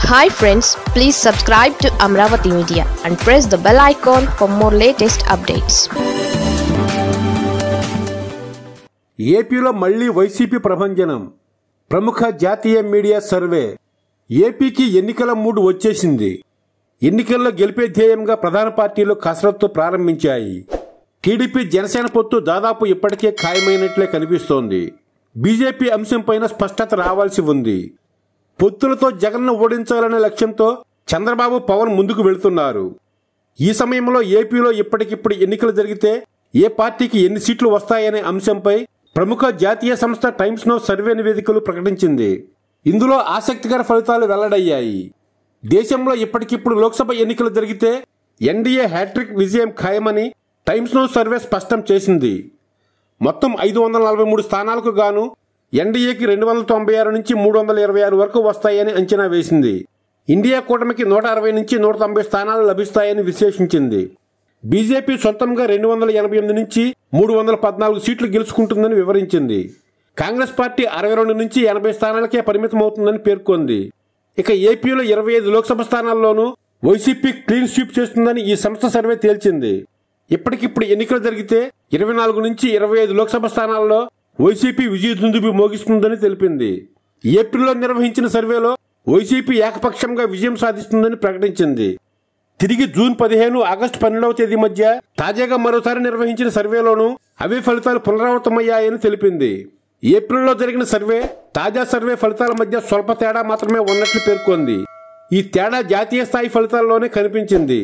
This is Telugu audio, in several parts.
hi friends please subscribe to Amaravati media and press the bell icon for more latest updates ఏపీలో మళ్లీ వైసీపీ ప్రభంజనం ప్రముఖ జాతీయ మీడియా సర్వే ఏపీకి ఎన్నికల మూడు వచ్చేసింది ఎన్నికల్లో గెలిపే ధ్యేయంగా ప్రధాన పార్టీలు కసరత్తు ప్రారంభించాయి టీడీపీ జనసేన పొత్తు దాదాపు ఇప్పటికే ఖాయమైనట్లే కనిపిస్తోంది బీజేపీ అంశంపైన స్పష్టత రావాల్సి ఉంది పొత్తులతో జగన్ను ఓడించాలనే లక్ష్యంతో చంద్రబాబు పవన్ ముందుకు వెళుతున్నారు ఈ సమయంలో ఏపీలో ఇప్పటికిప్పుడు ఎన్నికలు జరిగితే ఏ పార్టీకి ఎన్ని సీట్లు వస్తాయనే అంశంపై ప్రముఖ జాతీయ సంస్థ టైమ్స్ నో సర్వే నివేదికలు ప్రకటించింది ఇందులో ఆసక్తికర ఫలితాలు వెల్లడయ్యాయి దేశంలో ఇప్పటికిప్పుడు లోక్సభ ఎన్నికలు జరిగితే ఎన్డీఏ హ్యాట్రిక్ విజయం ఖాయమని టైమ్స్ నో సర్వే స్పష్టం చేసింది మొత్తం ఐదు వందల నలభై మూడు స్థానాలకు గాను ఎన్డీఏకి రెండు వందల తొంభై ఆరు నుంచి మూడు వందల ఇరవై ఆరు వరకు వస్తాయని అంచనా వేసింది ఇండియా కూటమికి నూట అరవై నుంచి నూట తొంభై స్థానాలు లభిస్తాయని విశ్లేషించింది బీజేపీ సొంతంగా రెండు వందల ఎనభై ఎనిమిది నుంచి మూడు వందల పద్నాలుగు సీట్లు గెలుచుకుంటుందని వివరించింది కాంగ్రెస్ పార్టీ అరవై రెండు నుంచి ఎనభై స్థానాలకే పరిమితమవుతుందని పేర్కొంది ఇక ఏపీలో ఇరవై ఐదు లోక్సభ స్థానాల్లోనూ వైసీపీ క్లీన్ స్వీప్ చేస్తుందని ఈ సంస్థ సర్వే తేల్చింది ఇప్పటికిప్పుడు ఎన్నికలు జరిగితే ఇరవై నాలుగు నుంచి ఇరవై ఐదు లోక్సభ స్థానాల్లో వైసీపీ విజయదుందుబి మోగిస్తుందని తెలిపింది ఏప్రిల్లో నిర్వహించిన సర్వేలో వైసీపీ ఏకపక్షంగా విజయం సాధిస్తుందని ప్రకటించింది తిరిగి జూన్ పదిహేను ఆగస్టు పన్నెండవ తేదీ మధ్య తాజాగా మరోసారి నిర్వహించిన సర్వేలోనూ అవే ఫలితాలు పునరావృతమయ్యాయని తెలిపింది ఏప్రిల్లో జరిగిన సర్వే తాజా సర్వే ఫలితాల మధ్య స్వల్ప తేడా మాత్రమే ఉన్నట్లు పేర్కొంది ఈ తేడా జాతీయ స్థాయి ఫలితాల్లోనే కనిపించింది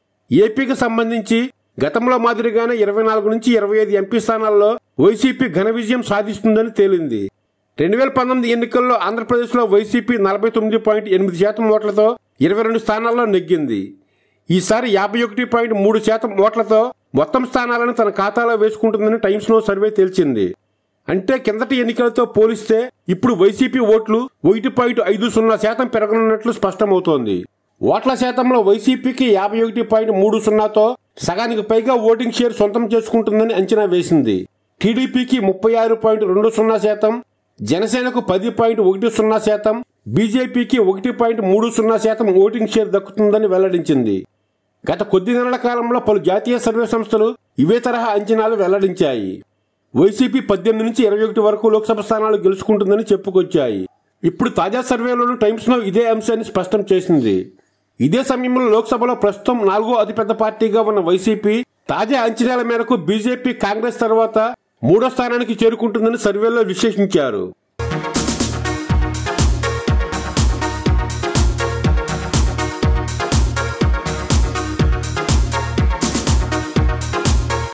ఏపీకి సంబంధించి గతంలో మాదిరిగానే ఇరవై నాలుగు నుంచి ఇరవై ఐదు ఎంపీ స్థానాల్లో వైసీపీ ఘన విజయం సాధిస్తుందని తేలింది రెండు వేల పంతొమ్మిది ఎన్నికల్లో ఆంధ్రప్రదేశ్లో వైసీపీ నలభై తొమ్మిది పాయింట్ ఎనిమిది శాతం ఓట్లతో ఇరవై రెండు స్థానాల్లో నెగ్గింది ఈసారి యాభై ఒకటి పాయింట్ మూడు శాతం ఓట్లతో మొత్తం స్థానాలను తన ఖాతాలో వేసుకుంటుందని టైమ్స్ నో సర్వే తేల్చింది అంటే కిందటి ఎన్నికలతో పోలిస్తే ఇప్పుడు వైసీపీ ఓట్లు ఒకటి పాయింట్ ఐదు సున్నా శాతం పెరగనున్నట్లు స్పష్టమవుతోంది ఓట్ల శాతంలో వైసీపీకి యాభై ఒకటి పాయింట్ మూడు సున్నాతో సగానికి పైగా ఓటింగ్ షేర్ సొంతం చేసుకుంటుందని అంచనా వేసింది టీడీపీకి ముప్పై ఆరు పాయింట్ రెండు సున్నా శాతం జనసేనకు పది పాయింట్ ఒకటి సున్నా శాతం బీజేపీకి ఒకటి పాయింట్ మూడు సున్నా శాతం ఓటింగ్ షేర్ దక్కుతుందని వెల్లడించింది గత కొద్ది నెలల కాలంలో పలు జాతీయ సర్వే సంస్థలు ఇవే తరహా అంచనాలు వెల్లడించాయి వైసీపీ పద్దెనిమిది నుంచి ఇరవై ఒకటి వరకు లోక్సభ స్థానాలు గెలుచుకుంటుందని చెప్పుకొచ్చాయి ఇప్పుడు తాజా సర్వేలోనూ టైమ్స్ లో ఇదే అంశాన్ని స్పష్టం చేసింది ఇదే సమయంలో లోక్సభలో ప్రస్తుతం నాలుగో అతిపెద్ద పార్టీగా ఉన్న వైసీపీ తాజా అంచనాల మేరకు బీజేపీ కాంగ్రెస్ తర్వాత మూడో స్థానానికి చేరుకుంటుందని సర్వేలో విశ్లేషించారు